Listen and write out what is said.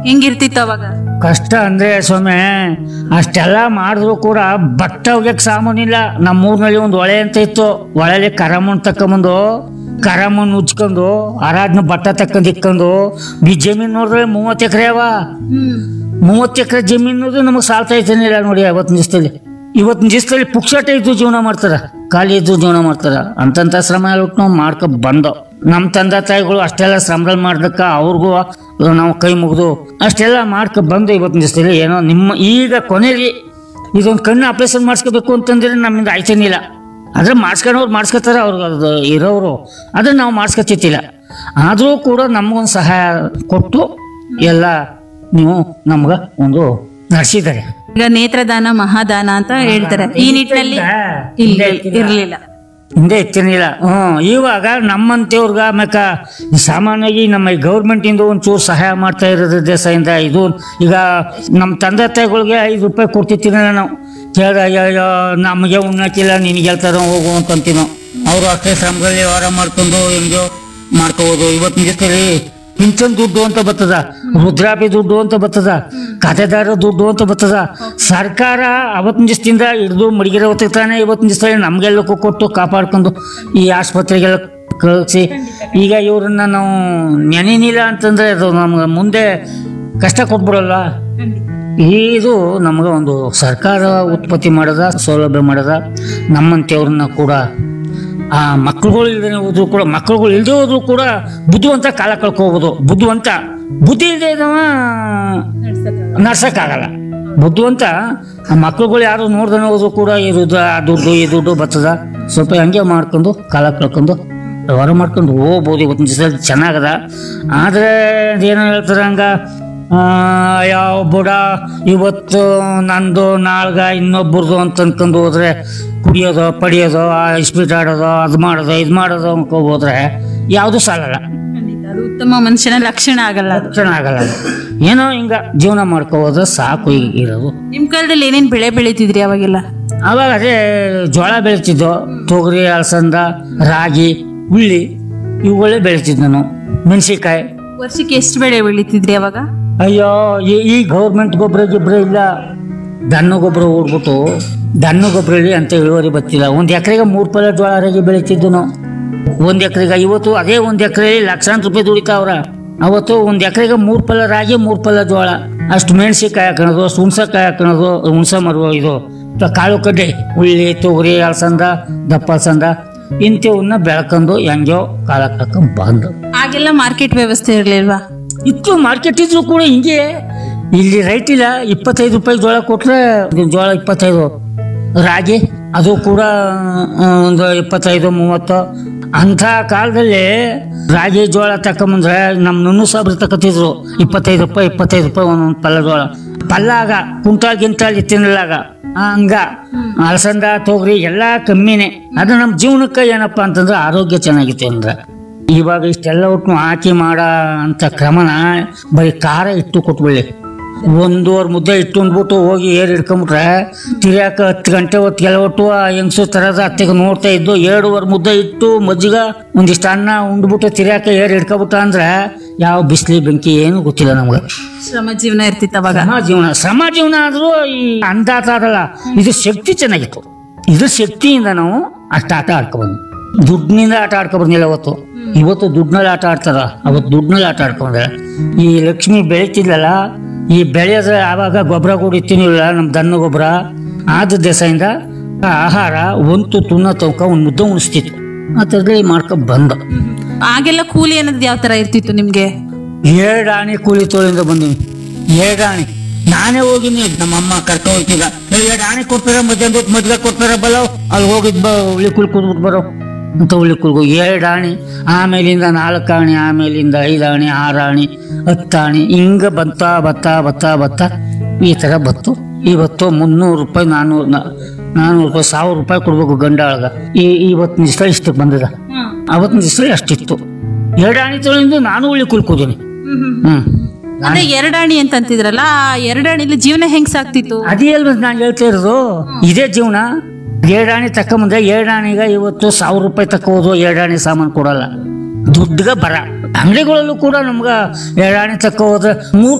ಹೆಂಗಿರ್ತಿತ್ತು ಅವಾಗ ಕಷ್ಟ ಅಂದ್ರೆ ಸ್ವಾಮಿ ಅಷ್ಟೆಲ್ಲ ಮಾಡಿದ್ರು ಕೂಡ ಬಟ್ಟೆ ಒಗ್ಯಕ್ ಸಾಮಾನಿಲ್ಲ ನಮ್ಮ ಊರಿನಲ್ಲಿ ಒಂದು ಹೊಳೆ ಅಂತ ಇತ್ತು ಹೊಳೆಲಿ ಕರಮಣ್ ತಕೊಂಬಂದು ಕರಮಣ್ ಉಜ್ಕೊಂಡು ಆರಾದ್ನ ಬಟ್ಟ ತಕ್ಕಂದು ಇಕ್ಕೊಂಡು ಈ ಜಮೀನು ನೋಡಿದ್ರೆ ಮೂವತ್ತು ಎಕರೆ ಅವ ಮೂವತ್ತು ಎಕರೆ ಜಮೀನು ನಮಗೆ ಸಾಲ್ತಾ ಇದ್ದಾನಿಲ್ಲ ನೋಡಿ ಅವತ್ತಿನ ದಿವಸದಲ್ಲಿ ಇವತ್ತಿನ ದಿವಸದಲ್ಲಿ ಪುಕ್ಷಟ ಇದ್ದು ಜೀವನ ಮಾಡ್ತಾರ ಖಾಲಿ ಇದ್ದು ಜೀವನ ಮಾಡ್ತಾರ ಅಂತಂತ ಶ್ರಮ ಹೇಳ್ಬಿಟ್ಟು ನಾವು ಮಾಡ್ಕೊ ಬಂದೋ ನಮ್ಮ ತಂದೆ ತಾಯಿಗಳು ಅಷ್ಟೆಲ್ಲ ಶ್ರಮದಲ್ಲಿ ಮಾಡ್ದಕ್ಕ ಅವ್ರಿಗೂ ನಾವು ಕೈ ಮುಗಿದು ಅಷ್ಟೆಲ್ಲ ಮಾಡ್ಕೊ ಬಂದು ಇವತ್ತಿನ ದಿವಸದಲ್ಲಿ ಏನೋ ನಿಮ್ಮ ಈಗ ಕೊನೆಯಲ್ಲಿ ಇದೊಂದು ಕಣ್ಣು ಆಪರೇಷನ್ ಮಾಡಿಸ್ಕೋಬೇಕು ಅಂತಂದ್ರೆ ನಮ್ಮಿಂದ ಆಯ್ತೇನಿಲ್ಲ ಆದ್ರೆ ಮಾಡಿಸ್ಕೊಂಡವ್ರು ಮಾಡಿಸ್ಕೊತಾರೆ ಅವ್ರಿಗೆ ಅದು ಇರೋರು ಅದನ್ನ ನಾವು ಮಾಡಿಸ್ಕೊತಿತ್ತಿಲ್ಲ ಆದರೂ ಕೂಡ ನಮಗೊಂದು ಸಹಾಯ ಕೊಟ್ಟು ಎಲ್ಲ ನೀವು ನಮ್ಗೆ ಒಂದು ನಡೆಸಿದ್ದಾರೆ ಈಗ ನೇತ್ರದಾನ ಮಹಾದಾನ ಅಂತ ಹೇಳ್ತಾರೆ ಈ ನಿಟ್ಟಿನಲ್ಲಿ ಇಲ್ಲ ಇರ್ಲಿಲ್ಲ ಹಿಂದೆ ಎತ್ತಿರಲಿಲ್ಲ ಹ್ಮ್ ಇವಾಗ ನಮ್ಮಂತೆಯವ್ರಿಗೆ ಆಮ್ಯಾಕ ಸಾಮಾನ್ಯವಾಗಿ ನಮ್ಮ ಗೌರ್ಮೆಂಟ್ ಇಂದ ಒಂಚೂರು ಸಹಾಯ ಮಾಡ್ತಾ ಇರೋದ್ರ ದೇಶದಿಂದ ಇದು ಈಗ ನಮ್ಮ ತಂದೆ ತಾಯಿಗಳಿಗೆ ಐದು ರೂಪಾಯಿ ಕೊಡ್ತಿರ್ತೀರ ನಾವು ಕೇಳಿದ ಅಯ್ಯೋ ನಮಗೆ ಉಣ್ಣಕ್ಕಿಲ್ಲ ನಿನಗೆ ಹೇಳ್ತಾರ ಹೋಗು ಅಂತಂತೀವಿ ನಾವು ಅವರು ಅಷ್ಟೇ ಶ್ರಮದಲ್ಲಿ ವ್ಯವಹಾರ ಮಾಡ್ಕೊಂಡು ಹೆಂಗೋ ಮಾಡ್ಕೋಬೋದು ಇವತ್ತಿನ ದಿವಸದಲ್ಲಿ ಪಿಂಚನ್ ದುಡ್ಡು ಅಂತ ಬರ್ತದ ರುದ್ರಾಪಿ ದುಡ್ಡು ಅಂತ ಬರ್ತದ ಖಾತೆದಾರ ದುಡ್ಡು ಅಂತ ಬರ್ತದ ಸರ್ಕಾರ ಅವತ್ತಿನ ದಿವಸದಿಂದ ಹಿಡಿದು ಮಡಿಗೆರೆ ಹೊತ್ತಿರ್ತಾನೆ ಇವತ್ತಿನ ದಿವಸದಲ್ಲಿ ನಮ್ಗೆಲ್ಲಕ್ಕೂ ಕೊಟ್ಟು ಕಾಪಾಡ್ಕೊಂಡು ಈ ಆಸ್ಪತ್ರೆಗೆಲ್ಲ ಕಳಿಸಿ ಈಗ ಇವ್ರನ್ನ ನಾವು ನೆನೆನಿಲ್ಲ ಅಂತಂದ್ರೆ ಅದು ನಮ್ಗೆ ಮುಂದೆ ಕಷ್ಟ ಕೊಟ್ಬಿಡಲ್ಲ ಇದು ನಮ್ಗೆ ಒಂದು ಸರ್ಕಾರ ಉತ್ಪತ್ತಿ ಮಾಡದ ಸೌಲಭ್ಯ ಮಾಡದ ನಮ್ಮಂತೆಯವ್ರನ್ನ ಕೂಡ ಆ ಮಕ್ಳುಗಳು ಇಲ್ಲದೆ ಹೋದ್ರು ಕೂಡ ಮಕ್ಳುಗಳು ಇಲ್ಲದೆ ಹೋದ್ರು ಕೂಡ ಬುದ್ಧಿವಂತ ಕಾಲ ಕಳ್ಕೋಬಹುದು ಬುದ್ಧಿವಂತ ಬುದ್ಧಿ ಇಲ್ಲದೆ ಇದ್ದವ ನಡ್ಸಕ್ಕಾಗಲ್ಲ ಬುದ್ಧಿವಂತ ಆ ಮಕ್ಳುಗಳು ಯಾರು ನೋಡ್ದೇ ಹೋದ್ರು ಕೂಡ ಇರುದ ಆ ದುಡ್ಡು ಈ ದುಡ್ಡು ಬರ್ತದ ಸ್ವಲ್ಪ ಹಂಗೆ ಮಾಡ್ಕೊಂಡು ಕಾಲ ಕಳ್ಕೊಂಡು ವ್ಯವಹಾರ ಮಾಡ್ಕೊಂಡು ಹೋಗ್ಬೋದು ಇವತ್ತಿನ ದಿವಸ ಚೆನ್ನಾಗದ ಆದರೆ ಅದೇನೋ ಹೇಳ್ತಾರೆ ಹಂಗ ಆ, ಯಾವ ಬುಡ ಇವತ್ತು ನಂದು ನಾಳ್ಗ ಇನ್ನೊಬ್ಬರದು ಅಂತ ಅನ್ಕೊಂಡು ಹೋದ್ರೆ ಕುಡಿಯೋದು ಪಡಿಯೋದು ಆ ಇಸ್ಪೀಟ್ ಆಡೋದು ಅದು ಮಾಡೋದು ಇದು ಮಾಡೋದು ಅನ್ಕೊಂಡು ಹೋದ್ರೆ ಯಾವುದು ಸಾಲಲ್ಲ ಅದು ಉತ್ತಮ ಮನುಷ್ಯನ ಲಕ್ಷಣ ಆಗಲ್ಲ ಅದು ಚೆನ್ನಾಗಲ್ಲ ಅದು ಏನೋ ಹಿಂಗ ಜೀವನ ಮಾಡ್ಕೊ ಹೋದ್ರೆ ಸಾಕು ಈಗ ಇರೋದು ನಿಮ್ ಕಾಲದಲ್ಲಿ ಏನೇನ್ ಬೆಳೆ ಬೆಳಿತಿದ್ರಿ ಅವಾಗೆಲ್ಲ ಅವಾಗ ಅದೇ ಜೋಳ ಬೆಳಿತಿದ್ದೋ ತೊಗರಿ ಅಲಸಂದ ರಾಗಿ ಹುಳ್ಳಿ ಇವುಗಳೇ ಬೆಳಿತಿದ್ದೆ ನಾನು ಮೆಣಸಿನ್ಕಾಯಿ ವರ್ಷಕ್ಕೆ ಎಷ್ಟು ಬೆಳೆ ಬೆಳಿತಿದ್ರಿ ಅವಾಗ ಅಯ್ಯೋ ಈ ಈ ಗೌರ್ಮೆಂಟ್ ಗೊಬ್ಬರ ಗಿಬ್ಬರ ಇಲ್ಲ ದನ್ನ ಗೊಬ್ಬರ ಓಡ್ಬಿಟ್ಟು ದನ್ನ ಗೊಬ್ಬರಲ್ಲಿ ಅಂತ ಇಳುವರಿ ಬರ್ತಿಲ್ಲ ಒಂದು ಎಕರೆಗೆ ಮೂರು ಪಲ ಜೋಳ ರಾಗಿ ಬೆಳಿತಿದ್ದು ನಾವು ಒಂದು ಎಕರೆಗೆ ಇವತ್ತು ಅದೇ ಒಂದು ಎಕರೆಯಲ್ಲಿ ಲಕ್ಷಾಂತರ ರೂಪಾಯಿ ದುಡಿತಾವ್ರ ಅವತ್ತು ಒಂದು ಎಕರೆಗೆ ಮೂರು ಪಲ ರಾಗಿ ಮೂರು ಪಲ ಜೋಳ ಅಷ್ಟು ಮೆಣಸಿನ್ಕಾಯಿ ಹಾಕೋದು ಅಷ್ಟು ಹುಣ್ಸಕಾಯಿ ಹಾಕೋದು ಹುಣ್ಸ ಮರುವ ಇದು ತ- ಕಾಳು ಕಡ್ಡೆ ಉಳ್ಳಿ ತೊಗರಿ ಅಲಸಂದ ದಪ್ಪ ಅಲಸಂದ ಇಂಥವನ್ನ ಬೆಳ್ಕೊಂಡು ಹೆಂಗೋ ಕಾಲ ಕಳ್ಕೊಂಡು ಬಂದು ಆಗೆಲ್ಲ ಮಾರ್ಕೆಟ್ ವ್ಯವಸ್ಥೆ ಇರ್ಲಿಲ್ವಾ ಇತ್ತು ಮಾರ್ಕೆಟ್ ಇದ್ರು ಕೂಡ ಹಿಂಗೆ ಇಲ್ಲಿ ರೈಟ್ ಇಲ್ಲ ಇಪ್ಪತ್ತೈದು ರೂಪಾಯಿ ಜೋಳ ಕೊಟ್ರೆ ಇದು ಜೋಳ ಇಪ್ಪತ್ತೈದು ರಾಗಿ ಅದು ಕೂಡ ಆ, ಒಂದು ಇಪ್ಪತ್ತೈದು ಮೂವತ್ತು ಅಂಥ ಕಾಲದಲ್ಲಿ ರಾಗಿ ಜೋಳ ತಕೊಂಬಂದ್ರೆ ನಮ್ಮ ನುಣ್ಣು ಸಾಬ್ರು ತಕತಿದ್ರು ಇಪ್ಪತ್ತೈದು ರೂಪಾಯಿ ಇಪ್ಪತ್ತೈದು ರೂಪಾಯಿ ಒಂದೊಂದು ಪಲ್ಲ ಜೋಳ ಪಲ್ಲ ಆಗ ಕುಂಟಾಲ್ ಗಿಂಟಾಲ್ ತಿನ್ನಲಾಗ ಹಂಗ ಅಲಸಂದ ತೊಗರಿ ಎಲ್ಲ ಕಮ್ಮಿನೇ ಅದು ನಮ್ಮ ಜೀವನಕ್ಕೆ ಏನಪ್ಪ ಅಂತಂದ್ರೆ ಆರೋಗ್ಯ ಚೆನ್ನಾಗಿತ್ತು ಅಂದ್ರೆ ಇವಾಗ ಇಷ್ಟೆಲ್ಲ ಒಟ್ಟು ಹಾಕಿ ಮಾಡ ಅಂತ ಕ್ರಮನ ಬರೀ ಖಾರ ಇಟ್ಟು ಕೊಟ್ಬಿಡ್ಲಿ ಒಂದೂವರೆ ಮುದ್ದೆ ಇಟ್ಟು ಅಂದ್ಬಿಟ್ಟು ಹೋಗಿ ಏರ್ ಹಿಡ್ಕೊಂಬಿಟ್ರೆ ತಿರ್ಯಾಕ ಹತ್ತು ಗಂಟೆ ಹೊತ್ತಿಗೆಲ್ಲ ಒಟ್ಟು ಆ ಹೆಂಗಸು ತರದ ಅತ್ತೆಗೆ ನೋಡ್ತಾ ಇದ್ದು ಎರಡೂವರೆ ಮುದ್ದೆ ಇಟ್ಟು ಮಜ್ಜಿಗ ಒಂದಿಷ್ಟು ಅನ್ನ ಉಂಡ್ಬಿಟ್ಟು ತಿರ್ಯಾಕ ಏರ್ ಹಿಡ್ಕೊಬಿಟ್ಟ ಅಂದ್ರೆ ಯಾವ ಬಿಸಿಲಿ ಬೆಂಕಿ ಏನು ಗೊತ್ತಿಲ್ಲ ನಮ್ಗೆ ಶ್ರಮ ಜೀವನ ಇರ್ತಿತ್ತು ಅವಾಗ ಶ್ರಮ ಜೀವನ ಶ್ರಮ ಜೀವನ ಆದ್ರೂ ಈ ಅಂದಾತ ಅದಲ್ಲ ಇದು ಶಕ್ತಿ ಚೆನ್ನಾಗಿತ್ತು ಇದು ಶಕ್ತಿಯಿಂದ ನಾವು ಅಷ್ಟ ಆಟ ಆಡ್ಕೊಬಂದು ದುಡ್ಡಿನಿಂದ ಆಟ ಆಡ್ಕೊಬಂದಿಲ್ಲ ಅವತ್ತು ಇವತ್ತು ದುಡ್ಡಿನಲ್ಲಿ ಆಟ ಆಡ್ತಾರ ಅವತ್ತು ದುಡ್ಡಿನಲ್ಲಿ ಆಟ ಆಡ್ಕೊಂಡ್ರೆ ಈ ಲಕ್ಷ್ಮಿ ಬೆಳಿತಿದ್ಲಲ್ಲ ಈ ಬೆಳೆಯೋದ್ರೆ ಆವಾಗ ಗೊಬ್ಬರ ಕೂಡ ತಿನ್ನಿಲ್ಲ ನಮ್ಮ ದನ್ನ ಗೊಬ್ಬರ ಆದ ದೇಶದಿಂದ ಆಹಾರ ಒಂದು ತುನ್ನ ತವಕ ಒಂದು ಮುದ್ದೆ ಉಣಿಸ್ತಿತ್ತು ಆ ಥರದಲ್ಲಿ ಮಾಡ್ಕೊಂಡು ಬಂದ ಆಗೆಲ್ಲ ಕೂಲಿ ಅನ್ನೋದು ಯಾವ ತರ ಇರ್ತಿತ್ತು ನಿಮ್ಗೆ ಎರಡು ಆಣೆ ಕೂಲಿ ತೋಳಿಂದ ಬಂದೀನಿ ಎರಡು ಆಣೆ ನಾನೇ ಹೋಗಿನಿ ನಮ್ಮಮ್ಮ ಕರ್ಕೊ ಹೋಗ್ತಿದ್ದ ಎರಡು ಆಣೆ ಕೊಡ್ತಾರ ಮಧ್ಯಾಹ್ನ ಹೊತ್ತು ಮದ್ವೆ ಕೊಡ್ತಾರ ಬಲೋ ಅಲ್ಲಿ ಹೋಗಿದ್ ಬ ಉಳಿ ಕುಲ್ ಕೂದ್ಬಿಟ್ಟು ಬರೋ ಅಂತ ಉಳಿ ಕುಲ್ಗು ಎರಡು ಆಣೆ ಆಮೇಲಿಂದ ನಾಲ್ಕು ಆಣೆ ಆಮೇಲಿಂದ ಐದು ಆಣೆ ಆರು ಆಣೆ ಹತ್ತು ಆಣೆ ಹಿಂಗ ಬತ್ತಾ ಬತ್ತಾ ಬತ್ತಾ ಬತ್ತಾ ಈ ಥರ ಬತ್ತು ಇವತ್ತು ಮುನ್ನೂರು ರೂಪಾಯಿ ನಾನ್ನೂರು ನಾನ್ನೂರು ರೂಪಾಯಿ ಸಾವಿರ ರೂಪಾಯಿ ಕೊಡ್ಬೇಕು ಗಂಡ ಒಳಗ ಈ ಇವತ್ತಿನ ದಿವಸ ಇಷ್ಟಕ್ಕೆ ಬಂದದ ಅವತ್ತಿನ ದಿವಸ ಅಷ್ಟಿತ್ತು ಎರಡು ಆಣೆ ತೊಳಿಂದು ನಾನು ಉಳಿ ಕುಲ್ಕೋದೀನಿ ಹ್ಮ್ ಅದೇ ಎರಡಾಣಿ ಅಂತ ಅಂತಿದ್ರಲ್ಲ ಆ ಎರಡಾಣಿಲಿ ಜೀವನ ಹೆಂಗ್ ಸಾಕ್ತಿತ್ತು ಅದೇ ಅಲ್ವ ನಾನು ಹೇಳ್ತಾ ಇರೋದು ಇದೇ ಜೀವನ ಏಡಾಣಿ ತಕೊಂಬಂದ್ರೆ ಏಡಾಣಿಗ ಇವತ್ತು ಸಾವಿರ ರೂಪಾಯಿ ತಕ್ಕೋದು ಏಡಾಣಿ ಸಾಮಾನು ಕೊಡಲ್ಲ ದುಡ್ಡಿಗೆ ಬರ ಅಂಗಡಿಗಳಲ್ಲೂ ಕೂಡ ನಮ್ಗೆ ಏಡಾಣಿ ತಕ್ಕ ಹೋದ್ರೆ ಮೂರು